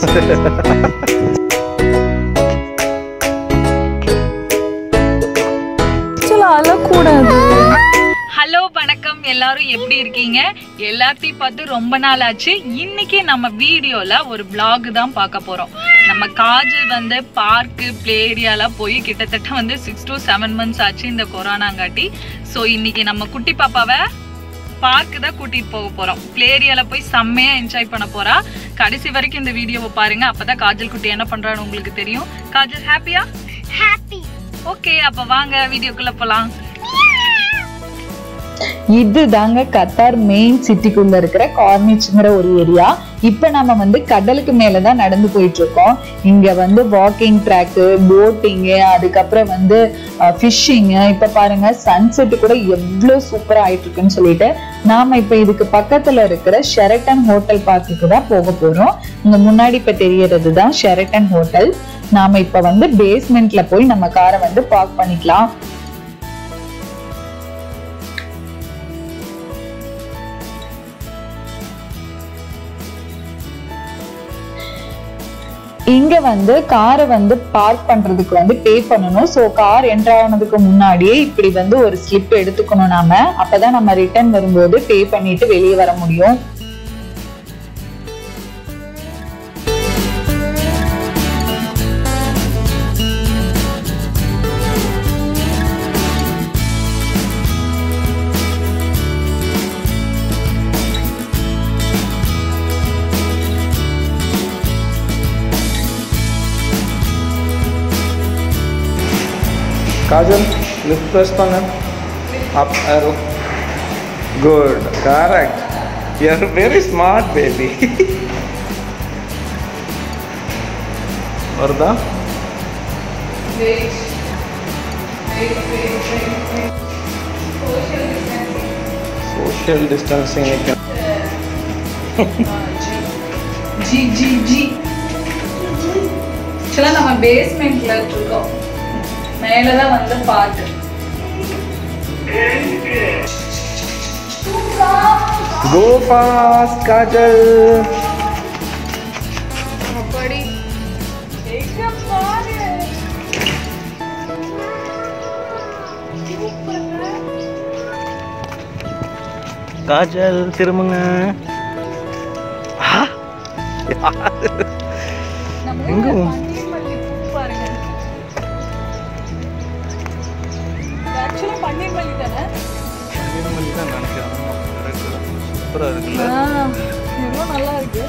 அழக்கூடாது ஹலோ வணக்கம் எல்லாரும் எப்படி இருக்கீங்க எல்லாத்தையும் பார்த்து ரொம்ப நாள் ஆச்சு இன்னைக்கு நம்ம வீடியோல ஒரு vlog தான் பார்க்க போறோம் நம்ம காஜல் வந்து பார்க்கு பிளே ஏரியாலாம் போய் கிட்டத்தட்ட வந்து சிக்ஸ் to செவன் மந்த்ஸ் ஆச்சு இந்த கொரோனாங்காட்டி ஸோ இன்னைக்கு நம்ம குட்டி பாப்பாவை பார்க்கு தான் கூட்டிட்டு போக போறோம் பிளே ஏரியால போய் செம்மையா என்ஜாய் பண்ண போறா கடைசி வரைக்கும் இந்த வீடியோவை பாருங்க அப்பதான் காஜல் குட்டி என்ன பண்றான்னு உங்களுக்கு தெரியும் காஜல் ஹாப்பியா ஹாப்பி ஓகே அப்ப வாங்க வீடியோக்குள்ள போலாம் இது தாங்க கத்தார் மெயின் சிட்டிக்குள்ள இருக்கிற கார்னிச்சுங்கிற ஒரு ஏரியா இப்ப நம்ம வந்து கடலுக்கு மேலதான் நடந்து போயிட்டு இருக்கோம் இங்க வந்து வாக்கிங் ட்ராக்கு போட்டிங்கு அதுக்கப்புறம் வந்து ஃபிஷ்ஷிங்கு இப்ப பாருங்க சன்செட் கூட எவ்வளவு சூப்பரா ஆயிட்டு இருக்குன்னு சொல்லிட்டு நாம இப்ப இதுக்கு பக்கத்துல இருக்கிற ஷெரட்டன் ஹோட்டல் பார்க்குக்கு தான் போக போறோம் இங்க முன்னாடி இப்ப தெரியறது தான் ஷெரட்டன் ஹோட்டல் நாம இப்ப வந்து பேஸ்மெண்ட்ல போய் நம்ம காரை வந்து பார்க் பண்ணிக்கலாம் இங்க வந்து காரை வந்து பார்க் பண்றதுக்கு வந்து பே பண்ணணும் ஸோ கார் என்டர் ஆனதுக்கு முன்னாடியே இப்படி வந்து ஒரு ஸ்லிப் எடுத்துக்கணும் நாம அப்பதான் நம்ம ரிட்டர்ன் வரும்போது பே பண்ணிட்டு வெளியே வர முடியும் Kajal, lift press பண்ணு up arrow good correct you're very smart baby வருதா சோஷியல் டிஸ்டன்சிங் ஜி ஜி ஜி ஆக்சுவலாக நம்ம பேஸ்மெண்ட்ல இருக்கோம் மேலதான் வந்து பார்க் go fast Kajal அப்படி எங்க பாரு காஜல் திரும்புங்க நம்ம எங்க? ஊர்ல பன்னீர் மல்லி பூ பாருங்க ஆக்சுவலாக பன்னீர் மல்லி தானே சூப்பரா இருக்குல்ல எவ்வளோ நல்லா இருக்கு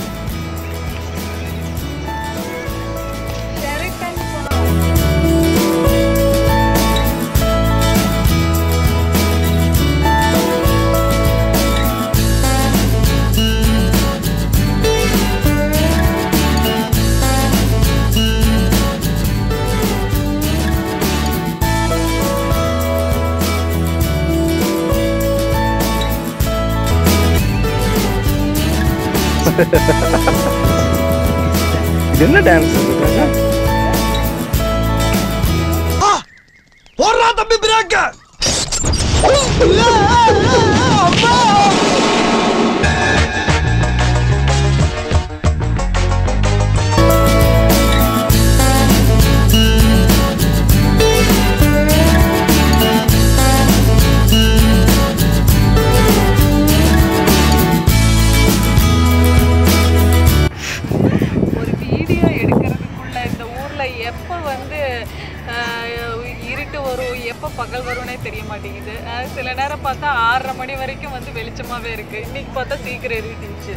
Sheraton Park. இது என்ன டான்ஸ் போடுறா தம்பி பிரேக்க ஒரு வீடியோ எடுக்கிறதுக்குள்ள இந்த ஊர்ல எப்போ வந்து ஆஹ், இருட்டு வரும் எப்போ பகல் வரும்னே தெரிய மாட்டேங்குது ஆஹ், சில நேரம் பார்த்தா ஆறரை மணி வரைக்கும் வந்து வெளிச்சமாவே இருக்கு இன்னைக்கு பார்த்தா சீக்கிரம் இருட்டிச்சு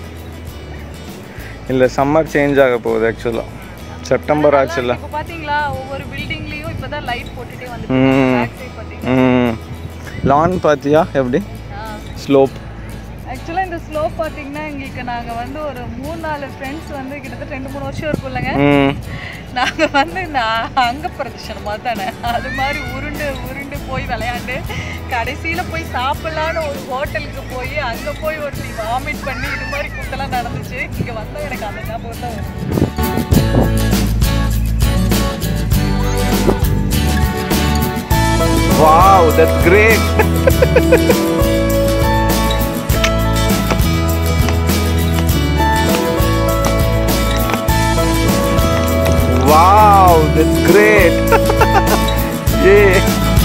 இல்ல சம்மர் சேஞ்ச் ஆக போகுது ஆக்சுவலா செப்டம்பர் ஆச்சுல்ல இப்போ பாத்தீங்களா ஒவ்வொரு பில்டிங்லயும் இப்பதான் லைட் போட்டுட்டே வந்து ம். பேக் சைடு பாத்தீங்களா ம் லான் பாத்தியா எப்படி ஸ்லோப் ஆக்சுவலாக இந்த ஸ்லோ பார்த்தீங்கன்னா எங்களுக்கு நாங்கள் வந்து ஒரு மூணு நாலு ஃப்ரெண்ட்ஸ் வந்து கிட்டத்தட்ட ரெண்டு மூணு வருஷம் இருக்கும்லங்க ம் நாங்கள் வந்து இந்த அங்க பிரதர்ஷனமாக தானே அது மாதிரி உருண்டு உருண்டு போய் விளையாண்டு கடைசியில் போய் சாப்பிட்லான்னு ஒரு ஹோட்டலுக்கு போய் அங்கே போய் ஒருத்தி வாமிட் பண்ணி இது மாதிரி குத்தெல்லாம் நடந்துச்சு இங்கே வந்தால் எனக்கு அந்த ஞாபகம் தான் வரும் Wow, that's great. That's great. Yay.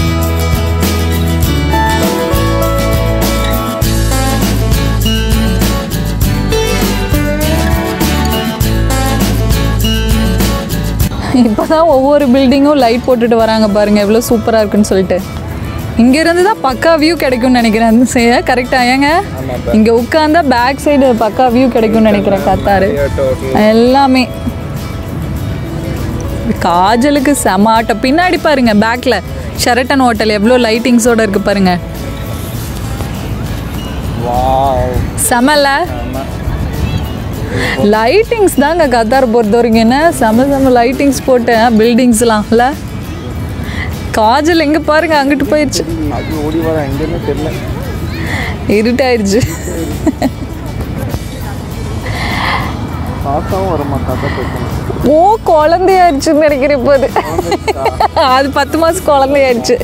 இப்போதான் ஒவ்வொரு பில்டிங்கும் லைட் போட்டுட்டு வராங்க பாருங்க எவ்வளோ சூப்பராக இருக்குன்னு சொல்லிட்டு இங்கேருந்து தான் பக்கா வியூ கிடைக்கும்னு நினைக்கிறேன் செய்ய கரெக்டாக ஏங்க இங்கே உட்காந்தா பேக் சைடு பக்கா வியூ கிடைக்கும்னு நினைக்கிறேன் கத்தாரு எல்லாமே காஜலுக்கு செம ஆட்டம் பின்னாடி பாருங்க பேக்ல ஷெரட்டன் ஹோட்டல் எவ்வளோ லைட்டிங்ஸோட இருக்கு பாருங்க Wow. செமல லைட்டிங்ஸ் தாங்க கத்தார் பொறுத்த வரைக்கும் என்ன செம செம லைட்டிங்ஸ் போட்டேன் பில்டிங்ஸ்லாம் காஜல் எங்கே பாருங்க அங்கிட்டு போயிடுச்சு அது ஓடி வர எங்கேயுமே தெரியல இருட்டாயிருச்சு பார்த்தாவும் வர மாட்டாங்க போயிட்டு ஓ குழந்தையாயிருச்சுன்னு நினைக்கிறேன் இப்போ அது அது பத்து மாதம் குழந்தையாயிருச்சு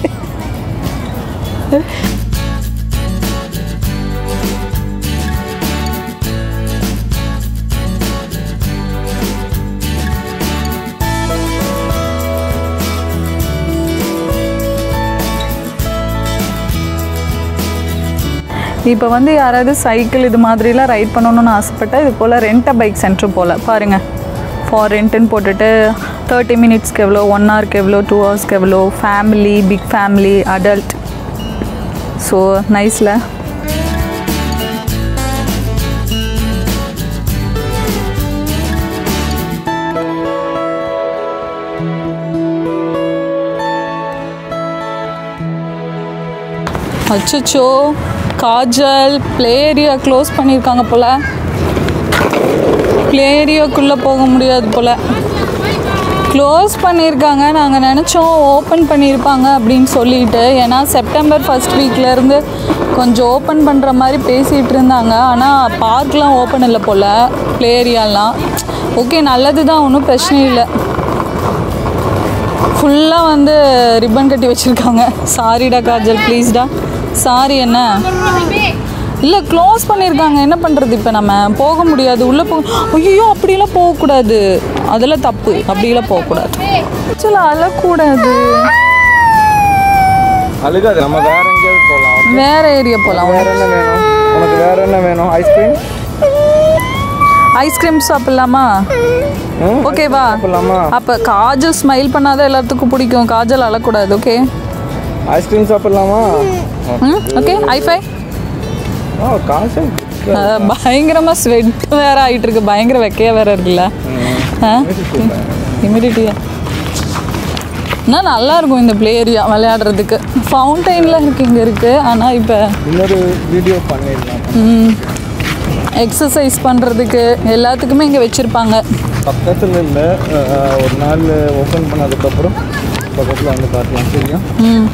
இப்போ வந்து யாராவது சைக்கிள் இது மாதிரிலாம் ரைட் பண்ணணும்னு ஆசைப்பட்டா இது போல் ரெண்ட் பைக் சென்டர் போல் பாருங்கள் ஃபார் ரெண்ட்டுன்னு போட்டுட்டு தேர்ட்டி மினிட்ஸ்க்கு எவ்வளோ ஒன் ஹவருக்கு எவ்வளோ டூ ஹவர்ஸ்க்கு எவ்வளோ family big family adult so நைஸில் அச்சச்சோ காஜல் ப்ளே ஏரியா க்ளோஸ் பண்ணியிருக்காங்க போல் ப்ளே ஏரியாக்குள்ளே போக முடியாது போல் க்ளோஸ் பண்ணியிருக்காங்க நாங்கள் நினச்சோம் ஓப்பன் பண்ணியிருப்பாங்க அப்படின்னு சொல்லிட்டு ஏன்னா செப்டம்பர் ஃபஸ்ட் வீக்லேருந்து கொஞ்சம் ஓப்பன் பண்ணுற மாதிரி பேசிகிட்டு இருந்தாங்க ஆனால் பார்க்லாம் ஓப்பன் இல்லை போல் ப்ளே ஏரியாலாம் ஓகே நல்லது தான் ஒன்றும் பிரச்சனை இல்லை ஃபுல்லாக வந்து ரிப்பன் கட்டி வச்சுருக்காங்க சாரிடா காஜல் ப்ளீஸ்டா சாரி என்ன இல்லை க்ளோஸ் பண்ணியிருக்காங்க என்ன பண்ணுறது இப்போ நம்ம போக முடியாது உள்ளே போ ஐயோ அப்படிலாம் போகக்கூடாது அதெல்லாம் தப்பு அப்படிலாம் போகக்கூடாது ஆக்சுவலி அழக்கூடாது அழுகாது நம்ம வேற எங்கேயாவது போகலாம் வேற ஏரியா போகலாம் வேற என்ன வேணும் உனக்கு வேற என்ன வேணும் ஐஸ்கிரீம் ஐஸ்கிரீம் சாப்பிட்லாமா ஓகேவா சாப்பிடலாமா அப்போ காஜல் ஸ்மைல் பண்ணாதான் எல்லாத்துக்கும் பிடிக்கும் காஜல் அழக்கூடாது ஓகே ஐஸ்கிரீம் சாப்பிடலாமா ம் ஓகே ஐஃபை ஓ காசு அதான் பயங்கரமா ஸ்வெட் வேற ஆயிட்டு இருக்கு பயங்கர வெக்கையா வேற இருக்குல்ல இமிடிட்டியா ஆனால் நல்லா இருக்கும் இந்த ப்ளே ஏரியா விளையாடுறதுக்கு ஃபவுண்டைன்ல இருக்கு இங்கே இருக்கு ஆனால் இப்போ இன்னொரு வீடியோ பண்ணிடலாம் எக்ஸசைஸ் பண்ணுறதுக்கு எல்லாத்துக்குமே இங்கே வச்சுருப்பாங்க பக்கத்தில் இல்லை ஒரு நாள் ஓப்பன் பண்ணதுக்கப்புறம் பக்கத்தில் வந்து காட்டலாம் சரியா ம்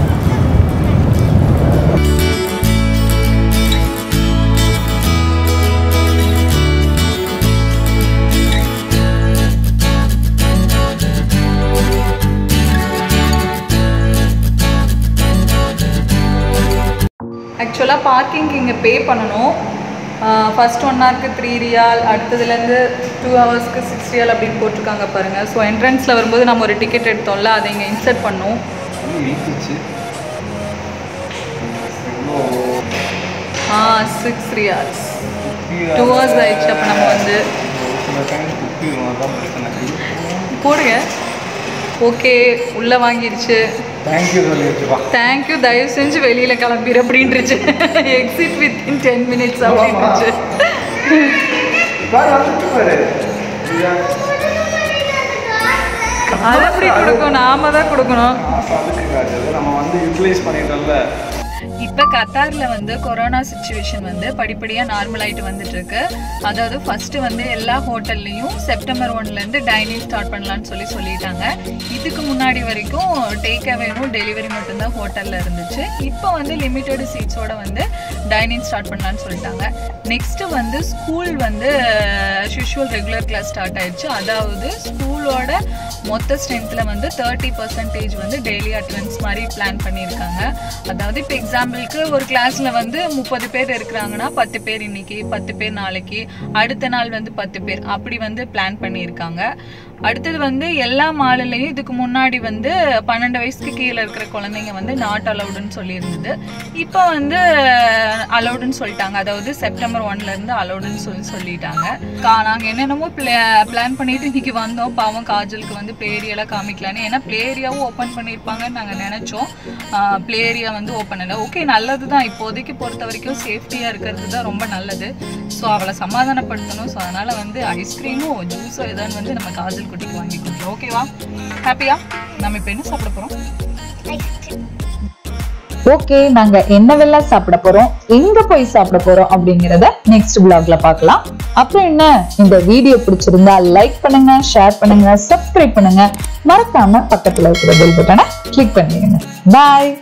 ஆக்சுவலாக பார்க்கிங் இங்கே பே பண்ணணும் ஃபர்ஸ்ட் ஒன் ஹவருக்கு த்ரீ ரியால் அடுத்ததுலேருந்து டூ ஹவர்ஸ்க்கு சிக்ஸ் ரியால் அப்படின்னு போட்டிருக்காங்க பாருங்கள் ஸோ என்ட்ரன்ஸில் வரும்போது நம்ம ஒரு டிக்கெட் எடுத்தோம்ல அதை இங்கே இன்சர்ட் பண்ணோம் ஆ சிக்ஸ் ரியால்ஸ் டூ ஹவர்ஸ் ஆயிடுச்சு அப்போ நம்ம வந்து போடுங்க ஓகே உள்ளே வாங்கிருச்சு தேங்க்யூ சொல்லிடுச்சுப்பா தேங்க்யூ தயவு செஞ்சு வெளியில் கிளம்பிடு அப்படின்ட்டுருச்சு exit within ten minutes அப்படின்ட்டுருச்சு அது எப்படி கொடுக்கும் நாம தான் கொடுக்கணும் நம்ம வந்து யூட்டிலைஸ் பண்ணிட்டோம்ல இப்போ கத்தாரில் வந்து கொரோனா சுச்சுவேஷன் வந்து படிப்படியாக நார்மல் ஆகிட்டு வந்துட்டு இருக்கு அதாவது ஃபர்ஸ்ட் வந்து எல்லா ஹோட்டல்லையும் செப்டம்பர் ஒன்லேருந்து டைனிங் ஸ்டார்ட் பண்ணலாம்னு சொல்லி சொல்லிட்டாங்க இதுக்கு முன்னாடி வரைக்கும் டேக் அவேனும் டெலிவரி மட்டும்தான் ஹோட்டலில் இருந்துச்சு இப்போ வந்து லிமிட்டெட் சீட்ஸோட வந்து டைனிங் ஸ்டார்ட் பண்ணலாம்னு சொல்லிட்டாங்க நெக்ஸ்ட் வந்து ஸ்கூல் வந்து யூஷுவல் ரெகுலர் கிளாஸ் ஸ்டார்ட் ஆயிடுச்சு அதாவது ஸ்கூலோட மொத்த ஸ்ட்ரென்த்தில் வந்து தேர்ட்டி பர்சன்டேஜ் வந்து டெய்லி அட்டண்டன்ஸ் மாதிரி பிளான் பண்ணியிருக்காங்க அதாவது இப்போ எக்ஸாம்பிளுக்கு ஒரு கிளாஸில் வந்து முப்பது பேர் இருக்கிறாங்கன்னா பத்து பேர் இன்னைக்கு பத்து பேர் நாளைக்கு அடுத்த நாள் வந்து பத்து பேர் அப்படி வந்து பிளான் பண்ணியிருக்காங்க அடுத்தது வந்து எல்லா மாலுலையும் இதுக்கு முன்னாடி வந்து பன்னெண்டு வயசுக்கு கீழே இருக்கிற குழந்தைங்க வந்து நாட் அலௌடுன்னு சொல்லியிருந்தது இப்போ வந்து அலௌடுன்னு சொல்லிட்டாங்க அதாவது செப்டம்பர் ஒன்ல இருந்து அலௌடுன்னு சொல்லி சொல்லிட்டாங்க கா நாங்கள் என்னென்னமோ பிளான் பண்ணிட்டு இன்னைக்கு வந்தோம் பாவம் காஜலுக்கு வந்து ப்ளே ஏரியாலாம் காமிக்கலான்னு ஏன்னா ப்ளே ஏரியாவும் ஓப்பன் பண்ணியிருப்பாங்கன்னு நாங்கள் நினச்சோம் ப்ளே ஏரியா வந்து ஓப்பன் இல்லை ஓகே நல்லது தான் இப்போதைக்கு பொறுத்த வரைக்கும் சேஃப்டியாக இருக்கிறது தான் ரொம்ப நல்லது ஸோ அவளை சமாதானப்படுத்தணும் ஸோ அதனால் வந்து ஐஸ்கிரீமும் ஜூஸோ ஏதாவது வந்து நம்ம காஜல் குட்டிக்கு வாங்கி கொடுக்கலாம் ஓகேவா ஹாப்பியா நம்ம இப்போ என்ன சாப்பிட போகிறோம் ஓகே நாங்க என்னவெல்லாம் சாப்பிட போறோம் எங்க போய் சாப்பிட போறோம் அப்படிங்கறத நெக்ஸ்ட் vlogல பார்க்கலாம் அப்புறம் என்ன இந்த வீடியோ பிடிச்சிருந்தா லைக் பண்ணுங்க ஷேர் பண்ணுங்க சப்ஸ்கிரைப் பண்ணுங்க மறக்காம பக்கத்துல இருக்கிற பெல் பட்டனை கிளிக் பண்ணிடுங்க பாய்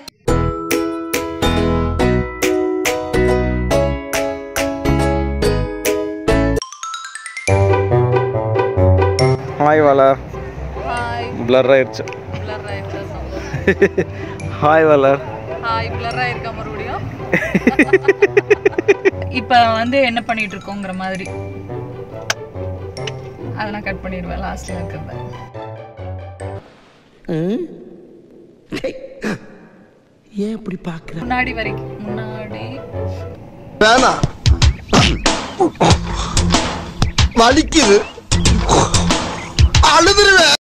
ஹாய் வளர் ஹாய் பிளர் ஆயிடுச்சு பிளர் ஆயிடுச்சு ஹாய் வளர் ஹாய் பிளர் ஆயிருக்கா மறுபடியும் இப்போ வந்து என்ன பண்ணிட்டு இருக்கோங்கிற மாதிரி அதெல்லாம் கட் பண்ணிடுவேன் லாஸ்ட்ல இருக்கிறத ஏன் இப்படி பாக்குற முன்னாடி வரைக்கும் முன்னாடி வேணாம் வலிக்குது அழுதுருவேன்